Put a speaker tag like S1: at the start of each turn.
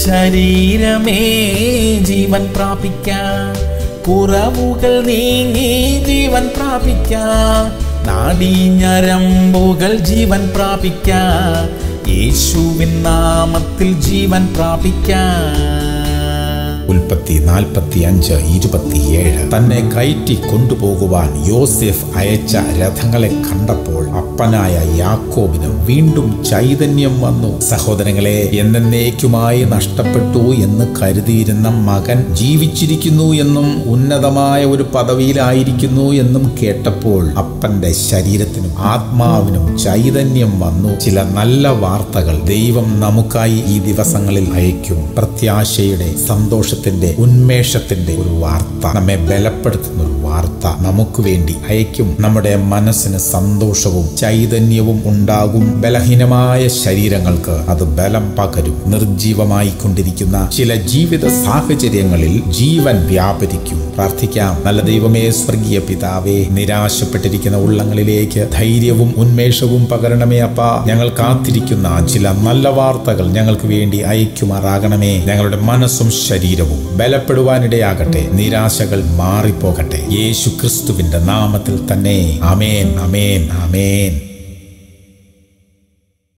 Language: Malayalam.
S1: ശരീരമേ ജീവൻ പ്രാപിക്കാം കുറവുകൾ നീങ്ങി ജീവൻ പ്രാപിക്കാം നാടീഞ്ഞരമ്പുകൾ ജീവൻ പ്രാപിക്കാം യേശുവിൻ നാമത്തിൽ ജീവൻ പ്രാപിക്കാം
S2: ഉൽപ്പത്തി നാൽപ്പത്തി അഞ്ച് ഇരുപത്തിയേഴ് തന്നെ കയറ്റി കൊണ്ടുപോകുവാൻ യോസെഫ് അയച്ച രഥങ്ങളെ കണ്ടപ്പോൾ അപ്പനായ യാക്കോബിന് വീണ്ടും ചൈതന്യം വന്നു സഹോദരങ്ങളെ എന്നേക്കുമായി നഷ്ടപ്പെട്ടു എന്ന് കരുതിയിരുന്ന മകൻ ജീവിച്ചിരിക്കുന്നു എന്നും ഉന്നതമായ ഒരു പദവിയിലായിരിക്കുന്നു എന്നും കേട്ടപ്പോൾ അപ്പന്റെ ശരീരത്തിനും ആത്മാവിനും ചൈതന്യം വന്നു ചില നല്ല വാർത്തകൾ ദൈവം നമുക്കായി ഈ ദിവസങ്ങളിൽ അയക്കും പ്രത്യാശയുടെ സന്തോഷത്തിന്റെ ഉന്മേഷത്തിന്റെ ഒരു വാർത്ത നമ്മെ ബലപ്പെടുത്തുന്ന ഒരു വാർത്ത നമുക്ക് വേണ്ടി അയക്കും നമ്മുടെ മനസ്സിന് സന്തോഷവും ചൈതന്യവും ഉണ്ടാകും ബലഹീനമായ ശരീരങ്ങൾക്ക് അത് ബലം പകരും നിർജീവമായി കൊണ്ടിരിക്കുന്ന ചില ജീവിത സാഹചര്യങ്ങളിൽ ജീവൻ വ്യാപരിക്കും പ്രാർത്ഥിക്കാം നല്ല ദൈവമേ സ്വർഗീയ പിതാവേ നിരാശപ്പെട്ടിരിക്കുന്ന ഉള്ളങ്ങളിലേക്ക് ധൈര്യവും ഉന്മേഷവും പകരണമേ അപ്പ ഞങ്ങൾ കാത്തിരിക്കുന്ന ചില നല്ല വാർത്തകൾ ഞങ്ങൾക്ക് വേണ്ടി അയക്കുമാറാകണമേ ഞങ്ങളുടെ മനസ്സും ശരീരവും ബലപ്പെടുവാനിടയാകട്ടെ നിരാശകൾ മാറിപ്പോകട്ടെ യേശു ക്രിസ്തുവിന്റെ നാമത്തിൽ തന്നെ അമേൻ അമേൻ അമേൻ